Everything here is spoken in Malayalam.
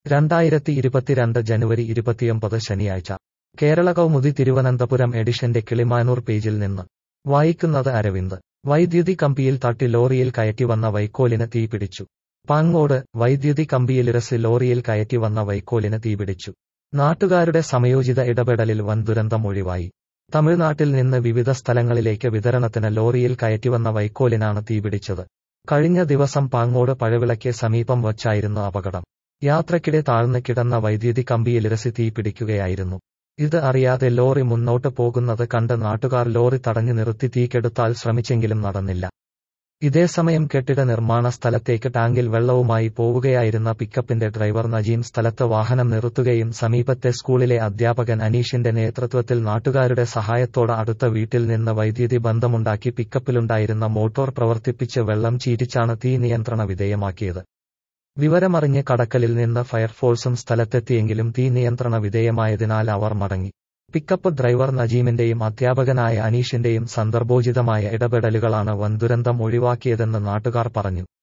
രണ്ടായിരത്തി ഇരുപത്തിരണ്ട് ജനുവരി ഇരുപത്തിയൊമ്പത് ശനിയാഴ്ച കേരള കൗമുദി തിരുവനന്തപുരം എഡിഷന്റെ കിളിമാനൂർ പേജിൽ നിന്ന് വായിക്കുന്നത് അരവിന്ദ് വൈദ്യുതി കമ്പിയിൽ തട്ടി ലോറിയിൽ കയറ്റി വന്ന വൈക്കോലിന് തീപിടിച്ചു പാങ്ങോട് വൈദ്യുതി കമ്പിയിലിറസി ലോറിയിൽ കയറ്റി വന്ന വൈക്കോലിന് തീപിടിച്ചു നാട്ടുകാരുടെ സമയോചിത ഇടപെടലിൽ വൻ ദുരന്തം ഒഴിവായി തമിഴ്നാട്ടിൽ നിന്ന് വിവിധ സ്ഥലങ്ങളിലേക്ക് വിതരണത്തിന് ലോറിയിൽ കയറ്റിവന്ന വൈക്കോലിനാണ് തീപിടിച്ചത് കഴിഞ്ഞ ദിവസം പാങ്ങോട് പഴവിളയ്ക്ക് സമീപം വച്ചായിരുന്നു അപകടം യാത്രക്കിടെ താഴ്ന്നു കിടന്ന വൈദ്യുതി കമ്പിയിലിരസി തീപിടിക്കുകയായിരുന്നു ഇത് അറിയാതെ ലോറി മുന്നോട്ട് പോകുന്നത് കണ്ട് നാട്ടുകാർ ലോറി തടഞ്ഞു നിർത്തി തീകെടുത്താൽ ശ്രമിച്ചെങ്കിലും നടന്നില്ല ഇതേസമയം കെട്ടിട നിർമ്മാണ സ്ഥലത്തേക്ക് ടാങ്കിൽ വെള്ളവുമായി പോവുകയായിരുന്ന പിക്കപ്പിന്റെ ഡ്രൈവർ നജീം സ്ഥലത്ത് വാഹനം നിർത്തുകയും സമീപത്തെ സ്കൂളിലെ അധ്യാപകൻ അനീഷിന്റെ നേതൃത്വത്തിൽ നാട്ടുകാരുടെ സഹായത്തോടെ അടുത്ത വീട്ടിൽ നിന്ന് വൈദ്യുതി ബന്ധമുണ്ടാക്കി പിക്കപ്പിലുണ്ടായിരുന്ന മോട്ടോർ പ്രവർത്തിപ്പിച്ച് വെള്ളം ചീറ്റിച്ചാണ് തീ നിയന്ത്രണ വിധേയമാക്കിയത് വിവരമറിഞ്ഞ് കടക്കലിൽ നിന്ന് ഫയർഫോഴ്സും സ്ഥലത്തെത്തിയെങ്കിലും തീ നിയന്ത്രണ വിധേയമായതിനാൽ അവർ മടങ്ങി പിക്കപ്പ് ഡ്രൈവർ നജീമിന്റെയും അധ്യാപകനായ അനീഷിന്റെയും സന്ദർഭോചിതമായ ഇടപെടലുകളാണ് വൻദുരന്തം ഒഴിവാക്കിയതെന്ന് നാട്ടുകാർ പറഞ്ഞു